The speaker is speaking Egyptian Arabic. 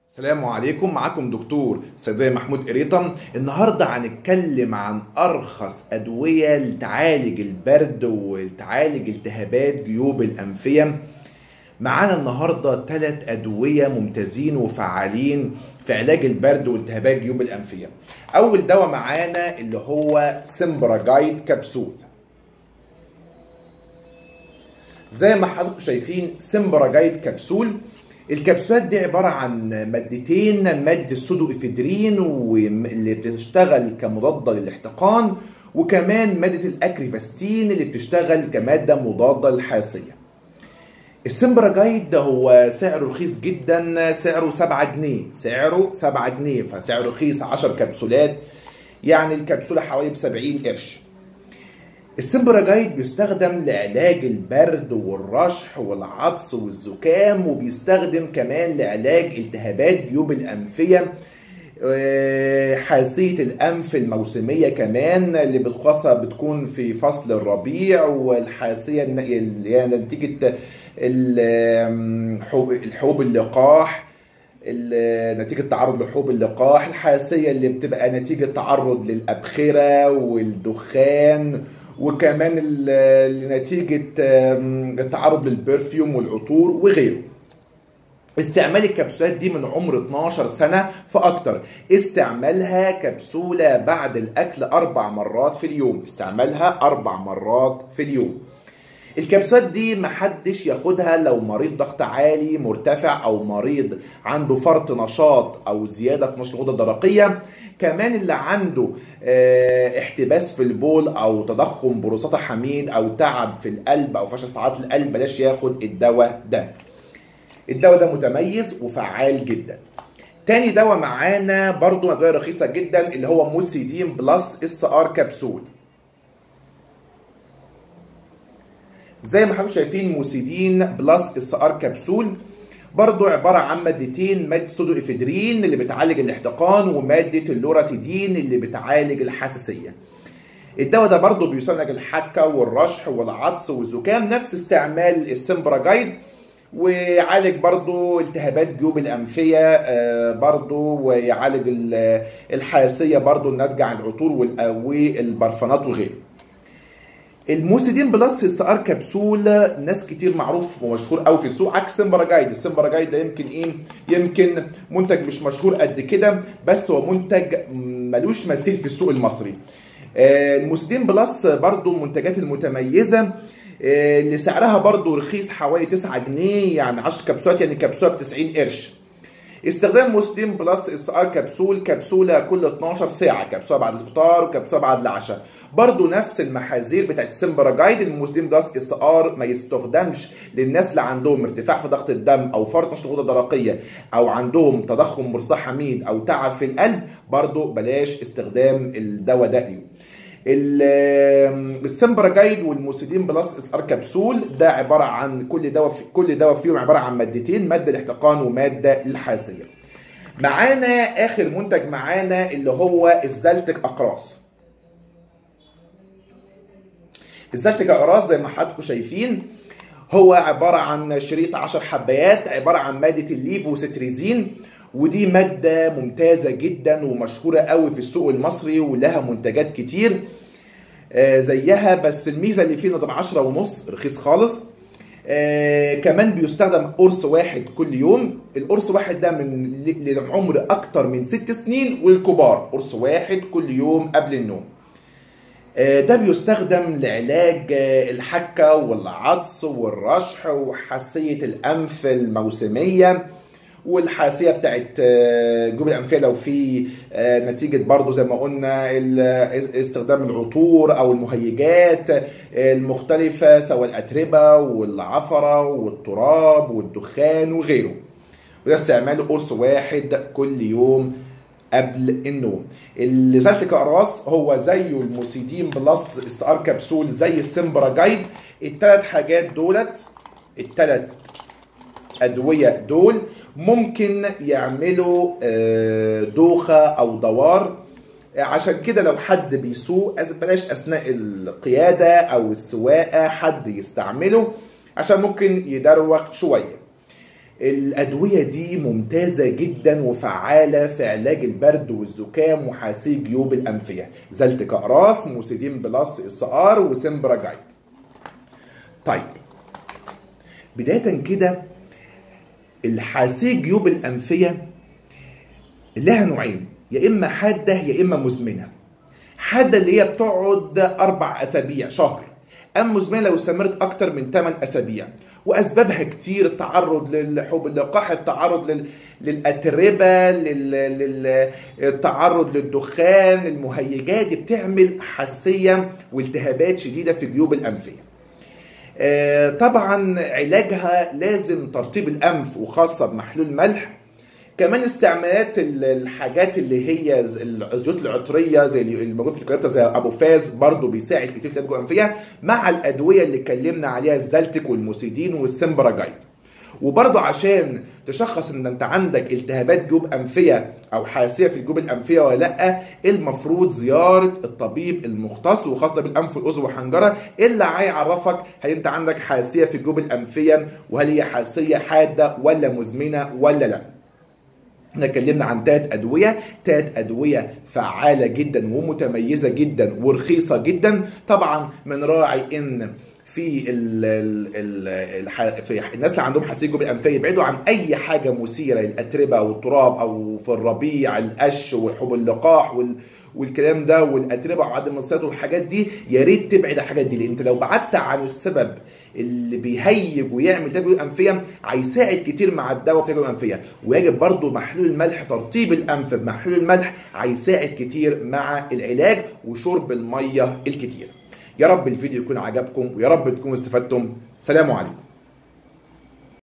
السلام عليكم معاكم دكتور صيدلي محمود قريطم النهارده هنتكلم عن ارخص ادويه لتعالج البرد وتعالج التهابات جيوب الانفيه معانا النهارده ثلاث ادويه ممتازين وفعالين في علاج البرد والتهابات جيوب الانفيه اول دواء معانا اللي هو سمبراجايد كبسول زي ما حضراتكم شايفين سمبراجايد كبسول الكبسولات دي عبارة عن مادتين مادة السودو افيدرين واللي بتشتغل كمضادة للاحتقان وكمان مادة الاكريفاستين اللي بتشتغل كمادة مضادة للحاسية السمبراجايد ده هو سعره رخيص جدا سعره 7 جنيه سعره 7 جنيه فسعره رخيص 10 كبسولات يعني الكبسولة حوالي ب 70 قرش السمبراجايد بيستخدم لعلاج البرد والرشح والعطس والزكام وبيستخدم كمان لعلاج التهابات جيوب الأنفية حاسية الأنف الموسمية كمان اللي بتخاصة بتكون في فصل الربيع والحاسية اللي هي نتيجة الحوب اللقاح نتيجة تعرض لحوب اللقاح الحاسية اللي بتبقى نتيجة تعرض للأبخرة والدخان وكمان نتيجة التعرض للبرفيوم والعطور وغيره استعمال الكبسولات دي من عمر 12 سنة فأكتر استعمالها كبسولة بعد الأكل أربع مرات في اليوم استعمالها أربع مرات في اليوم الكبسولات دي محدش ياخدها لو مريض ضغط عالي مرتفع او مريض عنده فرط نشاط او زياده في نشاط الغده الدرقيه كمان اللي عنده احتباس في البول او تضخم بروستاتا حميد او تعب في القلب او فشل في عضله القلب بلاش ياخد الدواء ده الدواء ده متميز وفعال جدا تاني دواء معانا برضو ادويه رخيصه جدا اللي هو موسيدين بلس اس ار كبسول زي ما حضرتك شايفين موسيدين بلس اس ار كبسول برضو عبارة عن مادتين مادة سودو افيدرين اللي بتعالج الاحتقان ومادة اللوراتيدين اللي بتعالج الحساسية الدواء ده برضو بيساعد الحكة والرشح والعطس والزكام نفس استعمال السمبراجايد ويعالج برضو التهابات جيوب الأنفية برضو ويعالج الحساسية برضو الناتجة عن العطور والبرفانات وغيره الموسيدين بلس اس ار كبسول ناس كتير معروف ومشهور قوي في السوق عكس سمبراجايد السمبراجايد ده يمكن ايه يمكن منتج مش مشهور قد كده بس هو منتج ملوش مثيل في السوق المصري الموسيدين بلس برضو المنتجات المتميزه اللي سعرها برضو رخيص حوالي 9 جنيه يعني 10 كبسولات يعني كبسوله ب 90 قرش استخدام موسيدين بلس اس ار كبسول كبسوله كل 12 ساعه كبسوله بعد الفطار وكبسوله بعد العشاء برضو نفس المحاذير بتاعت السمبراجايد الموسيدين بلس اس ار ما يستخدمش للناس اللي عندهم ارتفاع في ضغط الدم او فرط نشاط الغده الدرقيه او عندهم تضخم مرصع حميد او تعب في القلب برضو بلاش استخدام الدواء ده ليهم السمبراجايد والموسيدين بلس اس ار كبسول ده عباره عن كل دواء في كل دواء فيهم عباره عن مادتين ماده الاحتقان وماده الحاسيه معانا اخر منتج معانا اللي هو الزلتك اقراص الزلتك اقراص زي ما حضراتكم شايفين هو عباره عن شريط 10 حبايات عباره عن ماده الليفوستريزين ودي ماده ممتازه جدا ومشهوره قوي في السوق المصري ولها منتجات كتير آه زيها بس الميزه اللي فيه ده ب 10 ونص رخيص خالص آه كمان بيستخدم قرص واحد كل يوم القرص واحد ده من لعمر اكتر من ست سنين والكبار قرص واحد كل يوم قبل النوم ده بيستخدم لعلاج الحكة والعطس والرشح وحساسية الأنف الموسمية والحاسية بتاعت جيوب الأنفية لو في نتيجة برضو زي ما قلنا استخدام العطور أو المهيجات المختلفة سواء الأتربة والعفرة والتراب والدخان وغيره وده استعمال قرص واحد كل يوم قبل النوم الزلتك اقراص هو زيه الموسيدين بلس اس ار كبسول زي السمبراجايد الثلاث حاجات دولت الثلاث ادويه دول ممكن يعملوا دوخه او دوار عشان كده لو حد بيسوق بلاش اثناء القياده او السواقه حد يستعمله عشان ممكن يدروخ شويه الأدوية دي ممتازة جدا وفعالة في علاج البرد والزكام وحاسي جيوب الأنفية زلت كأراس موسيدين بلس اس ار وسمبرا جايد طيب بداية كده الحاسي جيوب الأنفية لها نوعين يا إما حادة يا إما مزمنة حادة اللي هي بتقعد أربع أسابيع شهر أما مزمنة لو استمرت أكتر من 8 أسابيع واسبابها كتير التعرض للحب اللقاح التعرض لل... للاتربه لل... للتعرض للدخان المهيجات دي بتعمل حساسيه والتهابات شديده في جيوب الانفيه آه طبعا علاجها لازم ترطيب الانف وخاصه بمحلول ملح كمان استعمالات الحاجات اللي هي الزيوت العطريه زي الموجود في الكريبتا زي ابو فاز برضه بيساعد كتير في الانفيه الانفيه مع الادويه اللي اتكلمنا عليها الزلتك والموسيدين والسمبراجايد وبرضه عشان تشخص ان انت عندك التهابات جيوب انفيه او حساسيه في الجيوب الانفيه ولا لا المفروض زياره الطبيب المختص وخاصه بالانف والاذن والحنجره اللي هيعرفك هل انت عندك حساسيه في الجيوب الانفيه وهل هي حساسيه حاده ولا مزمنه ولا لا احنا اتكلمنا عن تلات ادويه تلات ادويه فعاله جدا ومتميزه جدا ورخيصه جدا طبعا بنراعي ان في ال ال ال في الناس اللي عندهم حساسيه جيوب الانفيه يبعدوا عن اي حاجه مثيره للاتربه والتراب او في الربيع القش وحب اللقاح وال والكلام ده والاتربه وعدم الصيد والحاجات دي يا ريت تبعد الحاجات دي لان انت لو بعدت عن السبب اللي بيهيج ويعمل تجربه الانفيه هيساعد كتير مع الدواء في التجربه الانفيه ويجب برضو محلول الملح ترطيب الانف بمحلول الملح هيساعد كتير مع العلاج وشرب الميه الكتير يا رب الفيديو يكون عجبكم ويا رب تكونوا استفدتم سلام عليكم